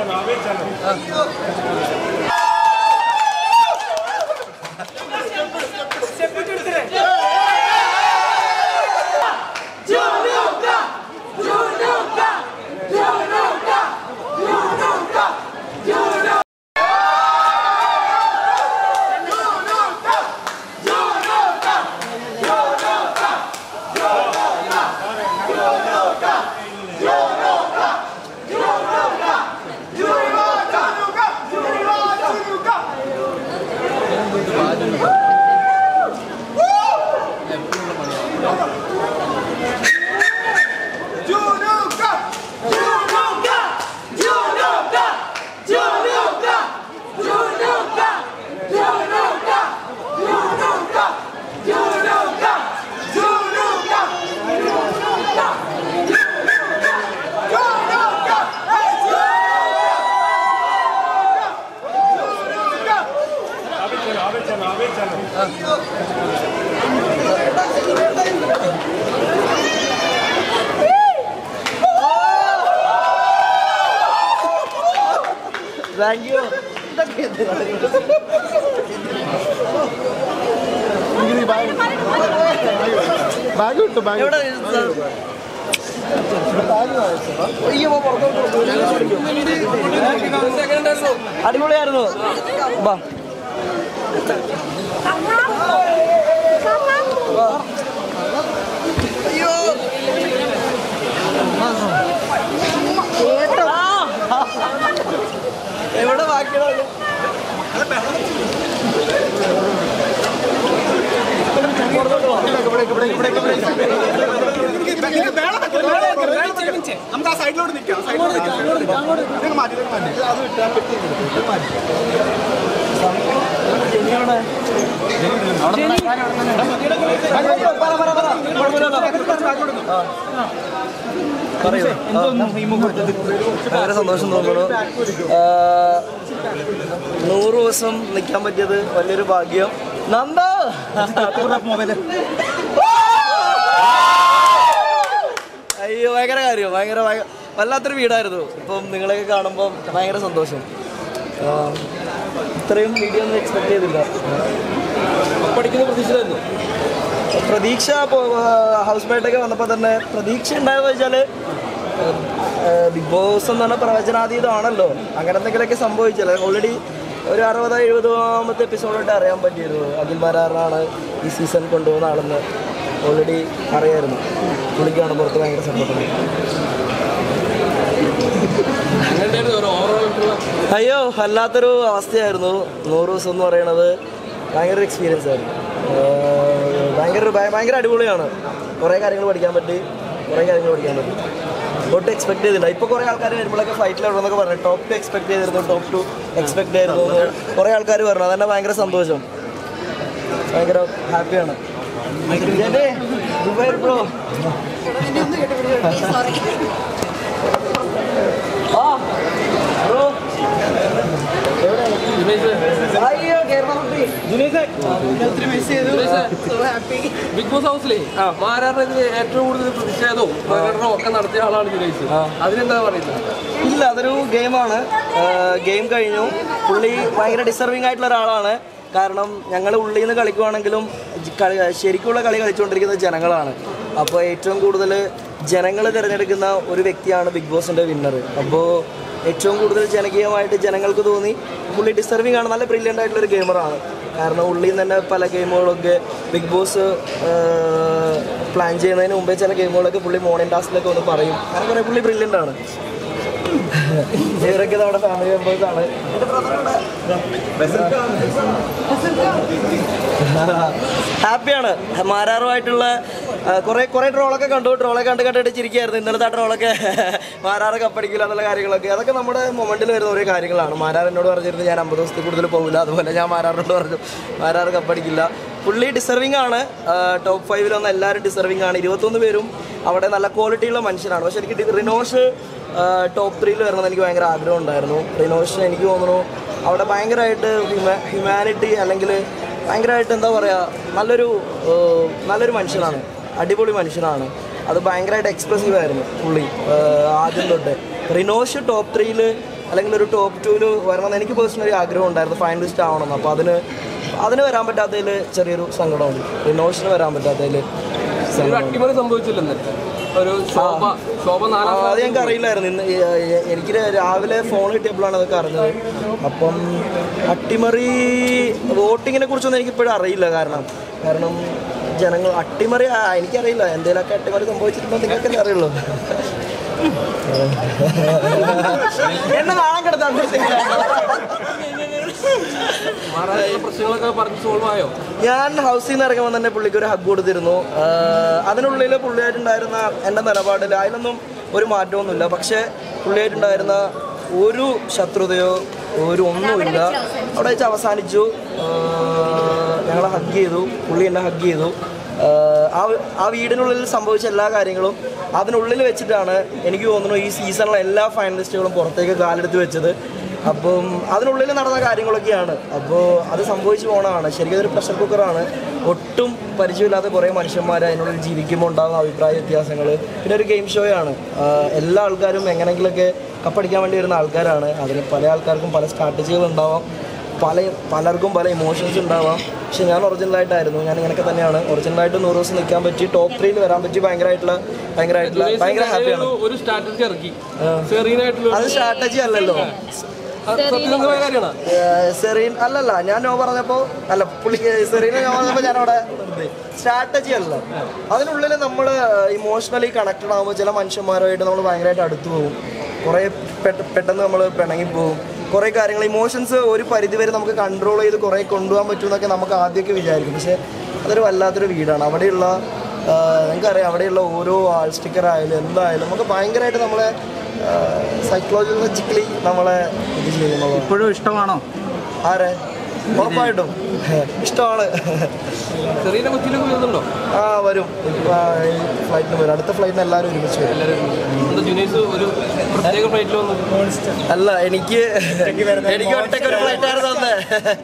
Thank you bag കിട്ടു bag എവിടെ അയ്യോ പുറത്തോട്ട് അടിപൊളിയായിരുന്നു വാ അയ്യോ എവിടെ ബാക്കിയുള്ള നമുക്ക് ആ സൈഡിലോട്ട് നിൽക്കാം സൈഡിലോട്ട് നിൽക്കാം ഇതൊക്കെ മാറ്റി ഇതൊക്കെ മാറ്റി അത് വിട്ടാൽ ഇത് മാറ്റി പറയൂ ഭയങ്കര സന്തോഷം തോന്നുന്നു ആ, നൂറ് ദിവസം നിൽക്കാൻ പറ്റിയത് വലിയൊരു ഭാഗ്യം നന്ദ അയ്യോ ഭയങ്കര കാര്യം ഭയങ്കര ഭയങ്കര വല്ലാത്തൊരു വീടായിരുന്നു ഇപ്പം നിങ്ങളെയൊക്കെ കാണുമ്പോൾ ഭയങ്കര സന്തോഷം ആ, ഇത്രയും വീഡിയോ ഒന്നും എക്സ്പെക്ട് ചെയ്തില്ല പഠിക്കുന്ന പ്രതീക്ഷയായിരുന്നു പ്രതീക്ഷ ഇപ്പോൾ ഹൗസ് മേറ്റൊക്കെ വന്നപ്പോൾ തന്നെ പ്രതീക്ഷ ഉണ്ടായെന്ന് വെച്ചാൽ ബിഗ് ബോസ് എന്ന് പറഞ്ഞാൽ പ്രവചനാതീതമാണല്ലോ അങ്ങനെ എന്തെങ്കിലുമൊക്കെ സംഭവിച്ചല്ലോ ഓൾറെഡി ഒരു അറുപതോ എഴുപതാമത്തെ എപ്പിസോഡായിട്ട് അറിയാൻ പറ്റിയിരുന്നു അഖിൽ മാരാറിനാണ് ഈ സീസൺ കൊണ്ടുപോകുന്ന ആളെന്ന് ഓൾറെഡി അറിയായിരുന്നു പുള്ളിക്കാണ് പുറത്ത് ഭയങ്കര സപ്പോർട്ട് അയ്യോ വല്ലാത്തൊരു അവസ്ഥയായിരുന്നു നൂറ് ദിവസം എന്ന് പറയണത് ഭയങ്കര ഒരു എക്സ്പീരിയൻസ് ആയിരുന്നു ആഹ് ഭയങ്കര ഒരു- ഭയ- ഭയങ്കര അടിപൊളിയാണ് കുറേ കാര്യങ്ങൾ പഠിക്കാൻ പറ്റി കുറേ കാര്യങ്ങൾ പഠിക്കാൻ പറ്റി ഒട്ടും എക്സ്പെക്ട് ചെയ്തില്ല ഇപ്പോൾ കുറേ ആൾക്കാർ വരുമ്പോഴൊക്കെ ഫൈറ്റിലാണെന്നൊക്കെ പറഞ്ഞു ടോപ്പ് ടു എക്സ്പെക്ട് ചെയ്തിരുന്നു ടോപ്പ് ടു എക്സ്പെക്ട് ചെയ്തിരുന്നു എന്ന് കുറേ ആൾക്കാർ പറഞ്ഞു അതന്നെ ഭയങ്കര സന്തോഷം ഭയങ്കര ഹാപ്പിയാണ് ദുബായ് ബ്രോ ആ ബ്രോ അയ്യോ കേരള കുട്ടി ബിഗ് ബോസ് ഹൗസിലെ മാരാറിനെതിരെ ഏറ്റവും കൂടുതൽ പ്രതിഷേധവും പ്രകടനവും ഒക്കെ നടത്തിയ ആളാണ് ജുനൈസ് അതിനെന്താ പറയുന്നത് ഇല്ല അതൊരു ഗെയിമാണ് ഗെയിം കഴിഞ്ഞു പുള്ളി ഭയങ്കര ഡിസർവിംഗ് ആയിട്ടുള്ള ഒരാളാണ് കാരണം ഞങ്ങൾ ഉള്ളിൽ നിന്ന് കളിക്കുവാണെങ്കിലും ജ- കളി ശരിക്കുള്ള കളി കളിച്ചുകൊണ്ടിരിക്കുന്നത് ജനങ്ങളാണ് അപ്പോൾ ഏറ്റവും കൂടുതൽ ജനങ്ങൾ തിരഞ്ഞെടുക്കുന്ന ഒരു വ്യക്തിയാണ് ബിഗ് ബോസിൻ്റെ വിന്നർ അപ്പോൾ ഏറ്റവും കൂടുതൽ ജനകീയമായിട്ട് ജനങ്ങൾക്ക് തോന്നി പുള്ളി ഡിസർവിംഗ് ആണ് നല്ല ബ്രില്യൻ്റ് ആയിട്ടുള്ള ഒരു ഗെയിമറാണ് കാരണം ഉള്ളിൽ നിന്ന് തന്നെ പല ഗെയിമുകളൊക്കെ ബിഗ് ബോസ് പ്ലാൻ ചെയ്യുന്നതിന് മുമ്പേ ചില ഗെയിമുകളൊക്കെ പുള്ളി മോർണിംഗ് ടാസ്കിലൊക്കെ ഒന്ന് പറയും അങ്ങനെ കുറേ പുള്ളി ബ്രില്യൻ്റ് ആണ് ഇവരൊക്കെ നമ്മുടെ ഫാമിലി മെമ്പേഴ്സ് ആണ് എന്റെ ഹാപ്പിയാണ് മാരാറുമായിട്ടുള്ള ആ, കുറെ കുറെ ട്രോളൊക്കെ കണ്ടു ട്രോളൊക്കെ കണ്ട് കണ്ടിട്ട് ചിരിക്കായിരുന്നു ഇന്നലത്തെ ആ ട്രോളൊക്കെ മാരാറ് കപ്പടിക്കില്ല എന്നുള്ള കാര്യങ്ങളൊക്കെ അതൊക്കെ നമ്മുടെ മൊമെന്റിൽ വരുന്ന ഓരോ കാര്യങ്ങളാണ് മാരാർ എന്നോട് പറഞ്ഞിരുന്നു ഞാൻ അമ്പത് ദിവസത്തിൽ കൂടുതൽ പോകില്ല അതുപോലെ ഞാൻ മാരാറിനോട് പറഞ്ഞു മാരാറ് കപ്പടിക്കില്ല പുള്ളി ഡിസർവിംഗ് ആണ് ടോപ്പ് ഫൈവിൽ വന്ന എല്ലാവരും ഡിസർവിംഗ് ആണ് ഇരുപത്തൊന്ന് പേരും അവിടെ നല്ല ക്വാളിറ്റിയുള്ള മനുഷ്യരാണ് പക്ഷെ എനിക്ക് ഡി- റിനോഷ് ടോപ്പ് ത്രീയിൽ വരണമെന്ന് എനിക്ക് ഭയങ്കര ആഗ്രഹം ഉണ്ടായിരുന്നു റിനോഷ് എനിക്ക് തോന്നുന്നു അവിടെ ഭയങ്കരമായിട്ട് ഹ്യൂമാനിറ്റി അല്ലെങ്കിൽ ഭയങ്കരമായിട്ട് എന്താ പറയുക നല്ലൊരു ഏഹ്, നല്ലൊരു മനുഷ്യനാണ് അടിപൊളി മനുഷ്യനാണ് അത് ഭയങ്കരമായിട്ട് എക്സ്പ്രസീവ് ആയിരുന്നു പുള്ളി ഏഹ്, ആദ്യം തൊട്ട് റിനോഷ് ടോപ്പ് ത്രീയിൽ അല്ലെങ്കിൽ ഒരു ടോപ്പ് ടൂവിൽ വരണമെന്ന് എനിക്ക് പേഴ്സണലി ആഗ്രഹം ഉണ്ടായിരുന്നു ഫൈനലിസ്റ്റ് ആവണമെന്ന് അപ്പോൾ അതിന് അതിന് വരാൻ പറ്റാത്തതിൽ ചെറിയൊരു സങ്കടമുണ്ട് റിനോഷന് വരാൻ പറ്റാത്തതിൽ ഒരു അട്ടിമറി സംഭവിച്ചില്ലെന്ന് ഒരു ശോഭ ശോഭ ആ, നാലാം അത് ഞങ്ങൾക്ക് അറിയില്ലായിരുന്നു ഇന്ന് ഈ, ഏ, എനിക്ക് രാവിലെ ഫോൺ കിട്ടിയപ്പോഴാണ് അതൊക്കെ അറിഞ്ഞത് അപ്പം അട്ടിമറി വോട്ടിങ്ങിനെ കുറിച്ചൊന്നും എനിക്ക് ഇപ്പോഴും അറിയില്ല കാരണം കാരണം ജനങ്ങൾ അട്ടിമറി ആ, എനിക്കറിയില്ല എന്തെങ്കിലുമൊക്കെ അട്ടിമറി സംഭവിച്ചിട്ടുണ്ടോ നിങ്ങൾക്കല്ലേ അറിയുള്ളൂ എന്നെ നാളെ കിടത്താൻ മാറാനുള്ള പ്രശ്നങ്ങളൊക്കെ പറഞ്ഞ് സോൾവ് ആയോ ഞാൻ ഹൗസിൽ നിന്ന് ഇറങ്ങുമ്പോൾ തന്നെ പുള്ളിക്ക് ഒരു ഹഗ് കൊടുത്തിരുന്നു ആഹ് അതിനുള്ളിൽ പുള്ളിയായിട്ടുണ്ടായിരുന്ന എൻ്റെ നിലപാടിൽ അതിലൊന്നും ഒരു മാറ്റമൊന്നുമില്ല പക്ഷേ പുള്ളിയായിട്ടുണ്ടായിരുന്ന ഒരു ശത്രുതയോ ഒരു ഒന്നുമില്ല അവിടെ വെച്ച് അവസാനിച്ചു ഞങ്ങൾ ഹഗ് ചെയ്തു പുള്ളി എന്നെ ഹഗ് ചെയ്തു ആഹ് ആ ആ വീടിനുള്ളിൽ സംഭവിച്ച എല്ലാ കാര്യങ്ങളും അതിനുള്ളിൽ വെച്ചിട്ടാണ് എനിക്ക് തോന്നുന്നു ഈ സീസണിലെ എല്ലാ ഫൈനലിസ്റ്റുകളും പുറത്തേക്ക് കാലെടുത്ത് വെച്ചത് അപ്പം അതിനുള്ളിൽ നടന്ന കാര്യങ്ങളൊക്കെയാണ് അപ്പോൾ അത് സംഭവിച്ചു പോകണതാണ് ശരിക്കും ഇതൊരു പ്രഷർ കുക്കറാണ് ഒട്ടും പരിചയമില്ലാത്ത കുറേ മനുഷ്യന്മാർ അതിനുള്ളിൽ ജീവിക്കുമ്പോൾ ഉണ്ടാകുന്ന അഭിപ്രായ വ്യത്യാസങ്ങൾ പിന്നെ ഒരു ഗെയിം ഷോയാണ് ആഹ് എല്ലാ ആൾക്കാരും എങ്ങനെയെങ്കിലുമൊക്കെ കപ്പടിക്കാൻ വേണ്ടി വരുന്ന ആൾക്കാരാണ് അതിന് പല ആൾക്കാർക്കും പല സ്ട്രാറ്റജികൾ ഉണ്ടാവാം പല പലർക്കും പല ഇമോഷൻസ് ഉണ്ടാവാം പക്ഷെ ഞാൻ ഒറിജിനലായിട്ടായിരുന്നു ഞാൻ ഇങ്ങനെയൊക്കെ തന്നെയാണ് ഒറിജിനലായിട്ട് നൂറ് ദിവസം നിൽക്കാൻ പറ്റി ടോപ്പ് ത്രീയിൽ വരാൻ പറ്റി ഭയങ്കരമായിട്ടുള്ള ഭയങ്കരമായിട്ടുള്ള ഭയങ്കര ഹാപ്പിയാണ് ഒരു- ഒരു സ്ട്രാറ്റജി ഇറക്കി സെറീനായിട്ടുള്ള അത് സ്ട്രാറ്റജി അല്ലല്ലോ സത്യസന്ധമായ കാര്യമാണ് ഏഹ് സെറീൻ അല്ലല്ല ഞാൻ നോ പറഞ്ഞപ്പോൾ അല്ല പുള്ളിക്ക് സെറീനെ നോ പറഞ്ഞപ്പോൾ ഞാൻ അവിടെ സ്ട്രാറ്റജി അല്ല അതിനുള്ളിൽ നമ്മൾ ഇമോഷണലി കണക്റ്റഡ് ആകുമ്പോൾ ചില മനുഷ്യന്മാരുമായിട്ട് നമ്മൾ ഭയങ്കരമായിട്ട് അടുത്ത് പോകും കുറേ പെട്ട- പെട്ടെന്ന് നമ്മൾ പിണങ്ങിപ്പോവും കുറേ കാര്യങ്ങൾ ഇമോഷൻസ് ഒരു പരിധി വരെ നമുക്ക് കൺട്രോൾ ചെയ്ത് കുറേ കൊണ്ടുപോകാൻ പറ്റുമെന്നൊക്കെ നമുക്ക് ആദ്യമൊക്കെ വിചാരിക്കും പക്ഷേ അതൊരു വല്ലാത്തൊരു വീടാണ് അവിടെയുള്ള ആഹ് നിങ്ങൾക്കറിയാം അവിടെയുള്ള ഓരോ ആൾ സ്റ്റിക്കർ ആയാലും എന്തായാലും നമുക്ക് ഭയങ്കരമായിട്ട് നമ്മളെ സൈക്കോളജിക്കലി നമ്മളെ ഇത് ചെയ്യുന്നുള്ളത് ഇപ്പോഴും ഇഷ്ടമാണോ ആരെ ഉറപ്പായിട്ടും ഇഷ്ടമാണ് സെറീന കൊച്ചിയിലേക്ക് വരുന്നുണ്ടോ ആ വരും ഇപ്പൊ ഈ ഫ്ലൈറ്റിന് വരും അടുത്ത ഫ്ലൈറ്റിന് എല്ലാവരും ഒരുമിച്ച് വരും എല്ലാവരും എന്താ ജുനൈസ് ഒരു പ്രത്യേക ഫ്ലൈറ്റിൽ വന്നു അല്ല എനിക്ക് എനിക്ക് ഒറ്റയ്ക്ക് ഒരു ഫ്ലൈറ്റ് ആയിരുന്നു തന്നെ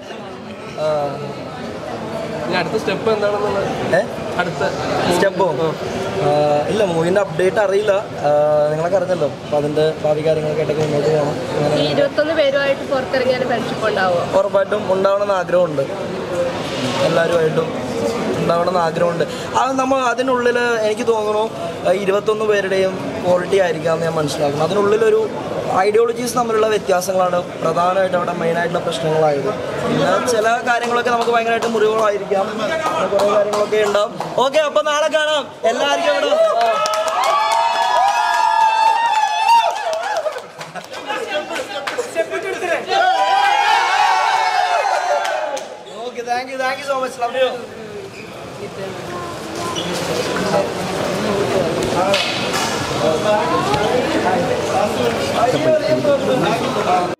ഇനി അടുത്ത സ്റ്റെപ്പ് എന്താണെന്നുള്ളത് ഏ അടുത്ത സ്റ്റെപ്പോ ഇല്ല മൂവിൻ്റെ അപ്ഡേറ്റ് അറിയില്ല ആ, നിങ്ങളൊക്കെ അറിഞ്ഞല്ലോ അപ്പം അതിൻ്റെ ഭാവി കാര്യങ്ങളൊക്കെ ആയിട്ടൊക്കെ മുന്നോട്ട് പോകണം അങ്ങനെ ഈ ഇരുപത്തൊന്ന് പേരുമായിട്ട് പുറത്തിറങ്ങിയാൽ ഫ്രണ്ട്ഷിപ്പ് ഉണ്ടാവുമോ ഉറപ്പായിട്ടും ഉണ്ടാവണമെന്ന് ആഗ്രഹമുണ്ട് എല്ലാവരുമായിട്ടും ഉണ്ടാവണമെന്ന് ആഗ്രഹമുണ്ട് അത് നമ്മൾ അതിനുള്ളിൽ എനിക്ക് തോന്നുന്നു ആ, ഇരുപത്തൊന്ന് പേരുടെയും ക്വാളിറ്റി ആയിരിക്കാം എന്ന് ഞാൻ മനസ്സിലാക്കുന്നു അതിനുള്ളിലൊരു ഐഡിയോളജീസ് തമ്മിലുള്ള വ്യത്യാസങ്ങളാണ് പ്രധാനമായിട്ട് അവിടെ മെയിനായിട്ടുള്ള പ്രശ്നങ്ങളായത് പിന്നെ ചില കാര്യങ്ങളൊക്കെ നമുക്ക് ഭയങ്കരമായിട്ട് മുറിവുകളായിരിക്കാം അങ്ങനെ കുറേ കാര്യങ്ങളൊക്കെ ഉണ്ടാവും ഓക്കെ അപ്പോൾ നാളെ കാണാം എല്ലാവർക്കും ഇവിടെ ആ. Okay, thank you, thank you so much. Love you.